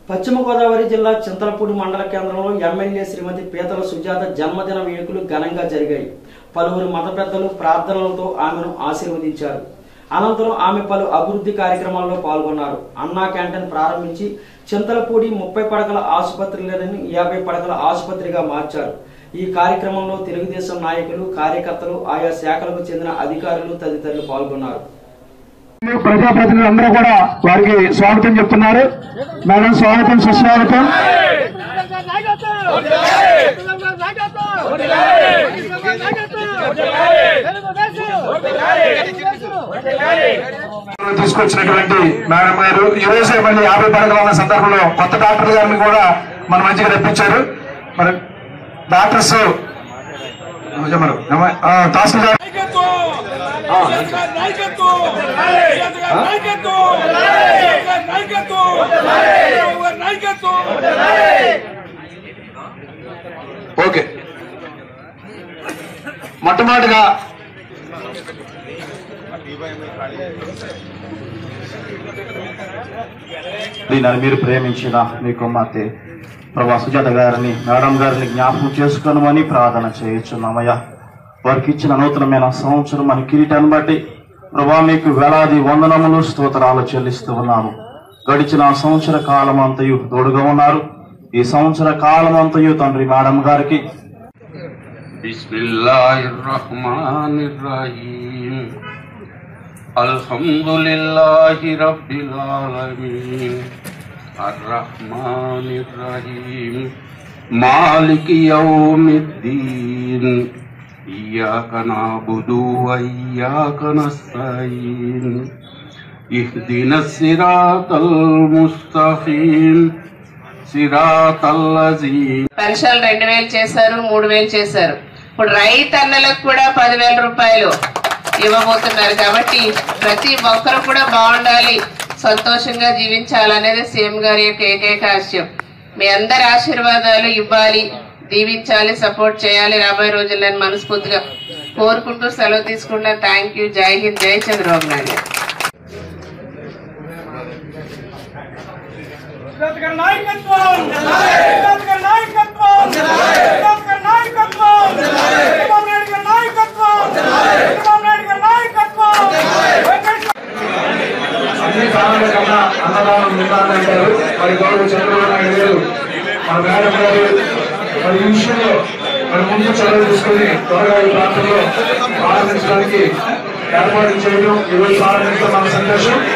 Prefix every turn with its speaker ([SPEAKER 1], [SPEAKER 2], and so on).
[SPEAKER 1] పశ్చిమ గోదావరి జిల్లా చింతలపూడి మండల కేంద్రంలో ఎమ్మెల్యే శ్రీమతి పీతల సుజాత జన్మదిన వేడుకలు ఘనంగా జరిగాయి పలువురు మత పెద్దలు ప్రార్థనలతో ఆమెను ఆశీర్వదించారు అనంతరం ఆమె పలు అభివృద్ధి కార్యక్రమాల్లో పాల్గొన్నారు అన్నా క్యాంటీన్ ప్రారంభించి చింతలపూడి ముప్పై పడకల ఆసుపత్రిని యాభై పడకల ఆసుపత్రిగా మార్చారు ఈ కార్యక్రమంలో తెలుగుదేశం నాయకులు కార్యకర్తలు ఆయా శాఖలకు చెందిన అధికారులు తదితరులు పాల్గొన్నారు
[SPEAKER 2] ప్రజాప్రతినిధులు అందరూ కూడా వారికి స్వాగతం చెప్తున్నారు మేడం స్వాగతం సుస్వాగతం తీసుకొచ్చినటువంటి మేడం గారు ఈ రోజే మళ్ళీ యాభై పడకలు ఉన్న సందర్భంలో కొత్త డాక్టర్ గారిని కూడా మన మంచిగా రప్పించారు మరి డాక్టర్స్ నిజమరు. ఆ, తహసీల్దార్ ఓకే మొట్టమొదటిగా
[SPEAKER 3] దీనిని మీరు ప్రేమించిన మీ కుమార్తె ప్రభా సుజాత గారిని మేడం గారిని జ్ఞాపకం చేసుకోనమని ప్రార్థన చేయించున్నామయ్యా వారికి ఇచ్చిన నూతనమైన సంవత్సరం మన కిరీటాన్ని బట్టి ప్రభా మీకు వేలాది వందనములు స్తోత్రాలు చెల్లిస్తూ ఉన్నాము గడిచిన సంవత్సర కాలం అంతయు తోడుగా ఉన్నారు ఈ సంవత్సర కాలం అంతయు తండ్రి మేడం గారికి
[SPEAKER 4] بسم الله الرحمن الرحيم الحمد لله رب العالمين الرحمن الرحيم مالك يوم الدين إياك نعبد وإياك نستعين اهدنا الصراط المستقيم صراط الذين
[SPEAKER 5] పెన్షన్ రెండు వేలు చేశారు మూడు వేలు చేశారు ఇప్పుడు రైతన్నలకు కూడా పదివేల రూపాయలు ఇవ్వబోతున్నారు కాబట్టి ప్రతి ఒక్కరు కూడా బాగుండాలి సంతోషంగా జీవించాలనేది సీఎం గారి యొక్క ఏకైక ఆశయం మీ అందరి ఆశీర్వాదాలు ఇవ్వాలి దీవించాలి సపోర్ట్ చేయాలి రాబోయే రోజుల్లో అని మనస్ఫూర్తిగా కోరుకుంటూ సెలవు తీసుకుంటా థ్యాంక్ యూ జై హింద్ జై చంద్రబాబు నాయుడు గారు.
[SPEAKER 2] అన్ని కాలాల కన్నా అన్నదానం నిదానం అంటారు మరి గౌరవ చంద్రబాబు నాయుడు గారు మన మేడం గారు మరి ఈ విషయంలో మరి ముందు చొరవ తీసుకుని త్వరగా ఈ ప్రాంతంలో ప్రారంభించడానికి ఏర్పాటు చేయడం ఈరోజు ప్రారంభించడం మన సంతోషం